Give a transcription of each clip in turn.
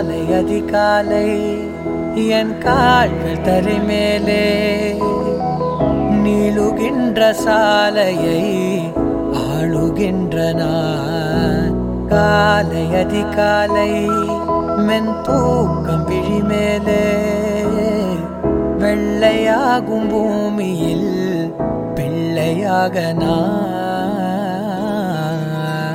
காலை அதிகாலை என் கால்கள் தரை மேலே நீளுகின்ற சாலையை ஆளுகின்ற நான் காலை அதிகாலை மென் தூக்கம் விழி மேலே வெள்ளையாகும் பூமியில் பிள்ளையாக நான்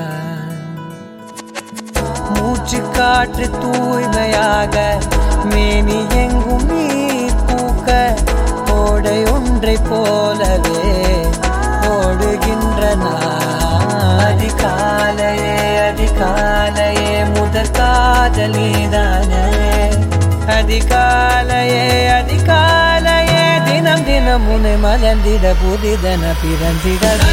மூச்சு காற்று தூய்மையாக மேனி எங்கும் நீர் பூக்க ஓடை ஒன்றை போலவே ஓடுகின்ற நான் அதிகாலையே அதிகாலையே முதற் காதலிதானே அதிகாலையே அதிகாலையே தினம் தினம் உன்னை மலர்ந்திட புதிதன பிறந்திடவே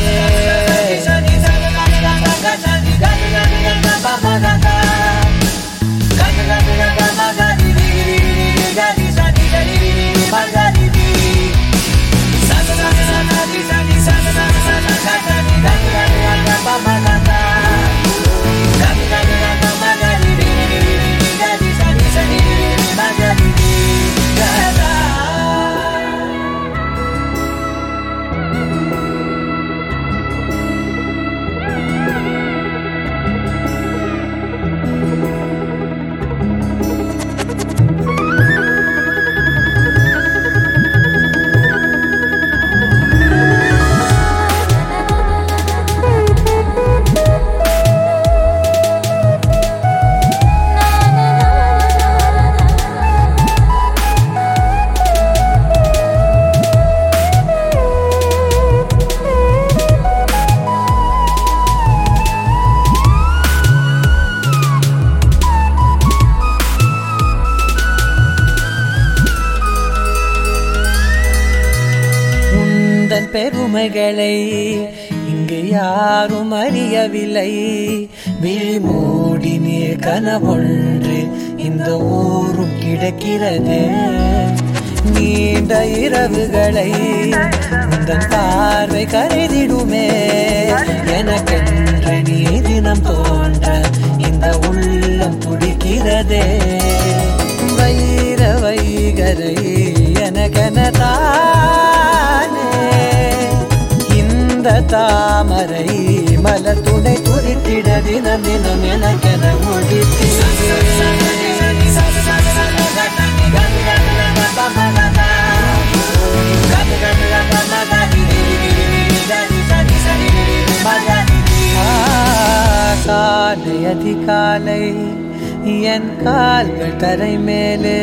உந்தன் பெருமைகளை இங்கு யாரும் அறியவில்லை விழிமூடி நீர் கனவொன்று இந்த ஊரும் கிடக்கிறது நீண்ட இரவுகளை உந்தன் பார்வை கருதிடுமே எனக்கென்று நீ தினம் தோன்ற இந்த உள்ளம் துடிக்கிறதே வைர வைகரை எனக்கெனதானே இந்த தாமரை மலர் துணை துடித்திட தினம் தினம் எனக்கென முடித்து காலை அதிகாலை என் கால்கள் தரை மேலே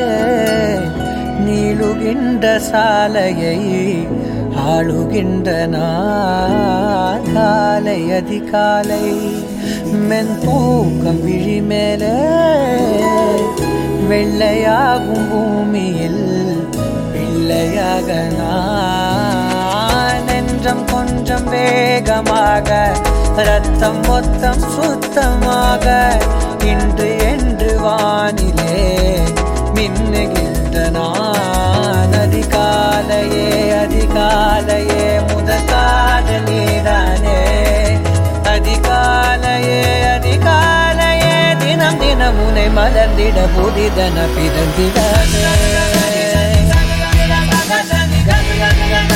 நீளுகின்ற சாலையை ஆளுகின்ற நான் காலை அதிகாலை மென் தூக்கம் விழி மேலே வெள்ளையாகும் பூமியில் பிள்ளையாக நான் நெஞ்சம் கொஞ்சம் வேகமாக ரத்தம் மொத்தம் சுத்தமாக இன்று என்று வானிலே மின்னுகின்ற நான் அதிகாலையே அதிகாலையே முதல் காதலிதானே அதிகாலையே அதிகாலையே தினம் தினம் உனை மலர்ந்திட புதிதன பிறந்திடவே